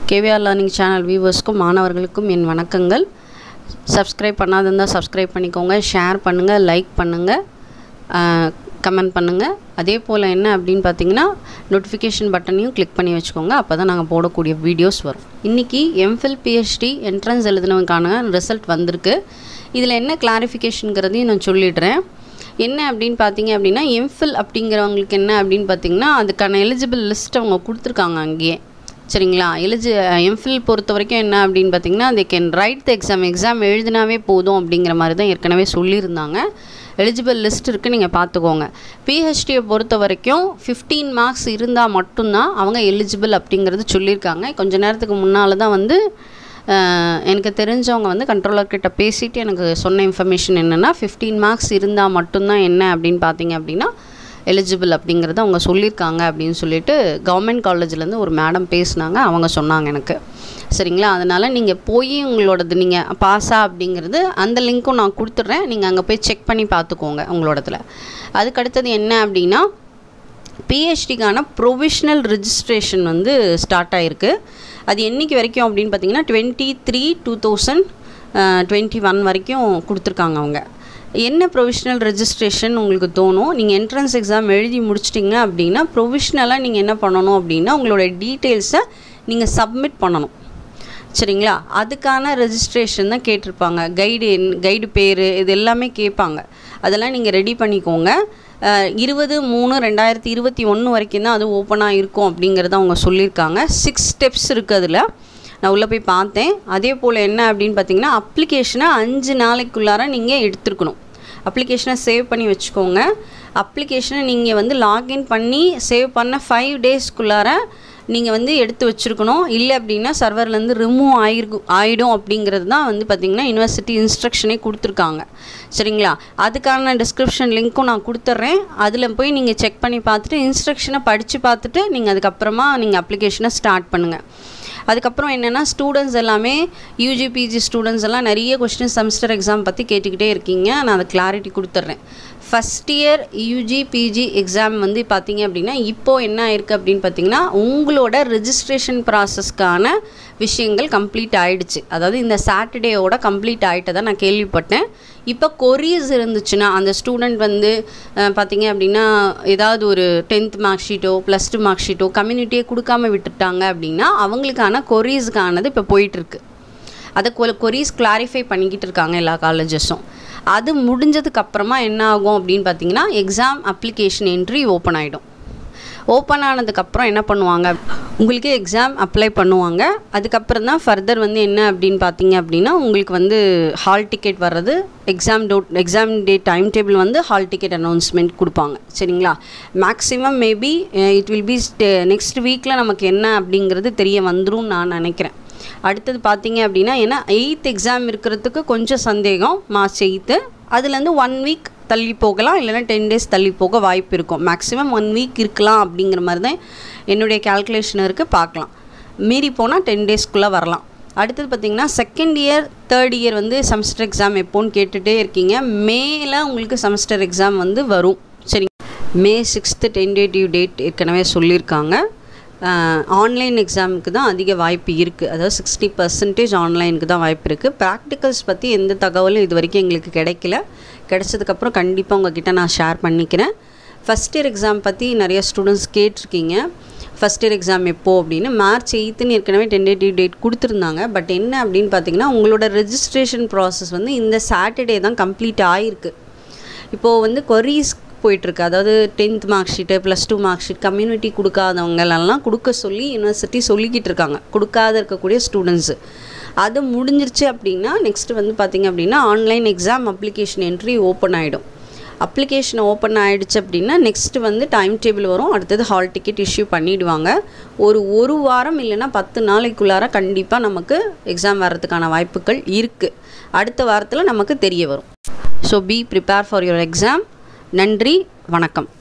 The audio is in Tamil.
கேவிஆர் லேர்னிங் சேனல் வியூவர்ஸ்க்கும் மாணவர்களுக்கும் என் வணக்கங்கள் சப்ஸ்கிரைப் பண்ணாதிருந்தால் சப்ஸ்கிரைப் பண்ணிக்கோங்க ஷேர் பண்ணுங்கள் லைக் பண்ணுங்கள் கமெண்ட் பண்ணுங்கள் அதே போல் என்ன அப்படின்னு பார்த்தீங்கன்னா நோட்டிஃபிகேஷன் பட்டனையும் கிளிக் பண்ணி வச்சுக்கோங்க அப்போ தான் நாங்கள் போடக்கூடிய வீடியோஸ் வரும் இன்றைக்கி எம்ஃபில் பிஹெச்டி என்ட்ரன்ஸ் எழுதினவங்களுக்கான ரிசல்ட் வந்திருக்கு இதில் என்ன கிளாரிஃபிகேஷனுங்கிறதையும் நான் சொல்லிடுறேன் என்ன அப்படின்னு பார்த்தீங்க அப்படின்னா எம்ஃபில் அப்படிங்கிறவங்களுக்கு என்ன அப்படின்னு பார்த்தீங்கன்னா அதுக்கான எலிஜிபிள் லிஸ்ட் அவங்க கொடுத்துருக்காங்க அங்கேயே சரிங்களா எலிஜி எம்ஃபில் பொறுத்த வரைக்கும் என்ன அப்படின்னு பார்த்தீங்கன்னா they can write the exam exam எழுதினாவே போதும் அப்படிங்கிற மாதிரி தான் ஏற்கனவே சொல்லியிருந்தாங்க எலிஜிபிள் லிஸ்ட் இருக்குது நீங்கள் பார்த்துக்கோங்க பிஹெச்டியை பொறுத்த வரைக்கும் ஃபிஃப்டீன் மார்க்ஸ் இருந்தால் மட்டும்தான் அவங்க எலிஜிபிள் அப்படிங்கிறது சொல்லியிருக்காங்க கொஞ்ச நேரத்துக்கு முன்னால் தான் வந்து எனக்கு தெரிஞ்சவங்க வந்து கண்ட்ரோலர் கிட்ட பேசிவிட்டு எனக்கு சொன்ன இன்ஃபர்மேஷன் என்னென்னா ஃபிஃப்டீன் மார்க்ஸ் இருந்தால் மட்டும்தான் என்ன அப்படின்னு பார்த்தீங்க அப்படின்னா எலிஜிபிள் அப்படிங்கிறத அவங்க சொல்லியிருக்காங்க அப்படின்னு சொல்லிட்டு கவர்மெண்ட் காலேஜ்லேருந்து ஒரு மேடம் பேசினாங்க அவங்க சொன்னாங்க எனக்கு சரிங்களா அதனால் நீங்கள் போய் உங்களோடது நீங்கள் பாஸா அப்படிங்கிறது அந்த லிங்க்கும் நான் கொடுத்துட்றேன் நீங்கள் அங்கே போய் செக் பண்ணி பார்த்துக்கோங்க உங்களோடதில் அதுக்கு அடுத்தது என்ன அப்படின்னா பிஹெச்டிக்கான ப்ரொவிஷ்னல் ரிஜிஸ்ட்ரேஷன் வந்து ஸ்டார்ட் ஆகிருக்கு அது என்றைக்கு வரைக்கும் அப்படின்னு பார்த்தீங்கன்னா twenty three two thousand twenty one வரைக்கும் கொடுத்துருக்காங்க அவங்க என்ன ப்ரொவிஷ்னல் ரெஜிஸ்ட்ரேஷன் உங்களுக்கு தோணும் நீங்கள் என்ட்ரன்ஸ் எக்ஸாம் எழுதி முடிச்சிட்டிங்க அப்படின்னா ப்ரொவிஷ்னலாக நீங்கள் என்ன பண்ணணும் அப்படின்னா உங்களோட டீட்டெயில்ஸை நீங்கள் சப்மிட் பண்ணணும் சரிங்களா அதுக்கான ரெஜிஸ்ட்ரேஷன் தான் கேட்டிருப்பாங்க கைடு என் கைடு பேர் இது எல்லாமே கேட்பாங்க அதெல்லாம் நீங்கள் ரெடி பண்ணிக்கோங்க இருபது மூணு ரெண்டாயிரத்தி இருபத்தி ஒன்று வரைக்கும் தான் அது ஓப்பனாக இருக்கும் அப்படிங்கிறத அவங்க சொல்லியிருக்காங்க சிக்ஸ் ஸ்டெப்ஸ் இருக்குது அதில் நான் உள்ளே போய் பார்த்தேன் அதே போல் என்ன அப்படின்னு பார்த்தீங்கன்னா அப்ளிகேஷனை அஞ்சு நாளைக்குள்ளார நீங்கள் எடுத்துருக்கணும் அப்ளிகேஷனை சேவ் பண்ணி வச்சுக்கோங்க அப்ளிகேஷனை நீங்கள் வந்து லாகின் பண்ணி சேவ் பண்ண ஃபைவ் டேஸ்க்குள்ளார நீங்கள் வந்து எடுத்து வச்சுருக்கணும் இல்லை அப்படின்னா சர்வர்லேருந்து ரிமூவ் ஆகிருக்கும் ஆகிடும் அப்படிங்கிறது தான் வந்து பார்த்திங்கன்னா யூனிவர்சிட்டி இன்ஸ்ட்ரக்ஷனே கொடுத்துருக்காங்க சரிங்களா அதுக்கான டிஸ்கிரிப்ஷன் லிங்க்கும் நான் கொடுத்துட்றேன் அதில் போய் நீங்கள் செக் பண்ணி பார்த்துட்டு இன்ஸ்ட்ரக்ஷனை படித்து பார்த்துட்டு நீங்கள் அதுக்கப்புறமா நீங்கள் அப்ளிகேஷனை ஸ்டார்ட் பண்ணுங்கள் அதுக்கப்புறம் என்னென்னா ஸ்டூடெண்ட்ஸ் எல்லாமே யூஜி பிஜி ஸ்டூடெண்ட்ஸ் எல்லாம் நிறைய கொஸ்டின் செமஸ்டர் எக்ஸாம் பற்றி கேட்டுக்கிட்டே இருக்கீங்க நான் அதை கிளாரிட்டி கொடுத்துட்றேன் first year UG PG exam வந்து பார்த்தீங்க அப்படின்னா இப்போது என்ன ஆயிருக்கு அப்படின்னு பார்த்தீங்கன்னா உங்களோட ரிஜிஸ்ட்ரேஷன் ப்ராசஸ்க்கான விஷயங்கள் கம்ப்ளீட் ஆகிடுச்சு அதாவது இந்த சாட்டர்டேயோட கம்ப்ளீட் ஆகிட்டதை நான் கேள்விப்பட்டேன் இப்போ கொரியஸ் இருந்துச்சுன்னா அந்த ஸ்டூடெண்ட் வந்து பார்த்தீங்க அப்படின்னா ஏதாவது ஒரு டென்த் மார்க் ஷீட்டோ ப்ளஸ் டூ மார்க் ஷீட்டோ கம்யூனிட்டியே கொடுக்காம விட்டுட்டாங்க அப்படின்னா அவங்களுக்கான கொரியஸுக்கானது இப்போ போயிட்டுருக்கு அதை கொ கொரீஸ் கிளாரிஃபை பண்ணிக்கிட்டு இருக்காங்க எல்லா காலேஜஸும் அது முடிஞ்சதுக்கப்புறமா என்ன ஆகும் அப்படின்னு பார்த்தீங்கன்னா எக்ஸாம் அப்ளிகேஷன் என்ட்ரி ஓப்பன் ஆகிடும் ஓப்பன் ஆனதுக்கப்புறம் என்ன பண்ணுவாங்க உங்களுக்கு எக்ஸாம் அப்ளை பண்ணுவாங்க அதுக்கப்புறம் தான் ஃபர்தர் வந்து என்ன அப்படின்னு பார்த்தீங்க அப்படின்னா உங்களுக்கு வந்து ஹால் டிக்கெட் வர்றது exam date exam date time table வந்து ஹால் டிக்கெட் அனௌன்ஸ்மெண்ட் கொடுப்பாங்க சரிங்களா maximum maybe it will be next வீக்கில் நமக்கு என்ன அப்படிங்கிறது தெரிய வந்துடும் நான் நினைக்கிறேன் அடுத்தது பார்த்தீங்க அப்படின்னா ஏன்னா எயித் எக்ஸாம் இருக்கிறதுக்கு கொஞ்சம் சந்தேகம் மார்ச் எயித்து அதுலேருந்து ஒன் வீக் தள்ளி போகலாம் இல்லைனா டென் டேஸ் தள்ளி போக வாய்ப்பு இருக்கும் மேக்ஸிமம் ஒன் வீக் இருக்கலாம் அப்படிங்கிற மாதிரி தான் என்னுடைய கேல்குலேஷன் இருக்குது பார்க்கலாம் மீறி போனால் டென் டேஸ்க்குள்ளே வரலாம் அடுத்தது பார்த்திங்கன்னா செகண்ட் இயர் தேர்ட் இயர் வந்து செமஸ்டர் எக்ஸாம் எப்போன்னு கேட்டுகிட்டே இருக்கீங்க மேல உங்களுக்கு செமஸ்டர் எக்ஸாம் வந்து வரும் சரி மே சிக்ஸ்த்து டென்டேட்டிவ் டேட் ஏற்கனவே சொல்லியிருக்காங்க ஆன்லைன் எக்ஸாமுக்கு தான் அதிக வாய்ப்பு இருக்குது அதாவது சிக்ஸ்டி பர்சன்டேஜ் ஆன்லைனுக்கு தான் வாய்ப்பு இருக்குது ப்ராக்டிகல்ஸ் பற்றி எந்த தகவலும் இது வரைக்கும் எங்களுக்கு கிடைக்கல கிடைச்சதுக்கப்புறம் கண்டிப்பாக உங்ககிட்ட நான் ஷேர் பண்ணிக்கிறேன் ஃபஸ்ட் இயர் எக்ஸாம் பற்றி நிறைய ஸ்டூடெண்ட்ஸ் கேட்டிருக்கீங்க ஃபஸ்ட் இயர் எக்ஸாம் எப்போ அப்படின்னு மார்ச் எயித்துன்னு ஏற்கனவே டென்டேட்டிவ் டேட் கொடுத்துருந்தாங்க பட் என்ன அப்படின்னு பார்த்தீங்கன்னா உங்களோட ரெஜிஸ்ட்ரேஷன் ப்ராசஸ் வந்து இந்த சாட்டர்டே தான் கம்ப்ளீட் ஆகிருக்கு இப்போது வந்து கொரீஸ் போயிட்டுருக்கு அதாவது tenth mark sheet plus two mark sheet community கொடுக்காதவங்களெல்லாம் கொடுக்க சொல்லி யூனிவர்சிட்டி சொல்லிக்கிட்டு இருக்காங்க கொடுக்காத இருக்கக்கூடிய ஸ்டூடெண்ட்ஸு அது முடிஞ்சிருச்சு அப்படின்னா நெக்ஸ்ட்டு வந்து பார்த்திங்க அப்படின்னா online exam application entry open ஆகிடும் அப்ளிகேஷன் ஓப்பன் ஆகிடுச்சு அப்படின்னா நெக்ஸ்ட்டு வந்து டைம் டேபிள் வரும் அடுத்தது ஹால் டிக்கெட் இஷ்யூ பண்ணிவிடுவாங்க ஒரு ஒரு வாரம் இல்லைன்னா பத்து நாளைக்குள்ளார கண்டிப்பாக நமக்கு எக்ஸாம் வர்றதுக்கான வாய்ப்புகள் இருக்குது அடுத்த வாரத்தில் நமக்கு தெரிய வரும் so be prepare for your exam நன்றி வணக்கம்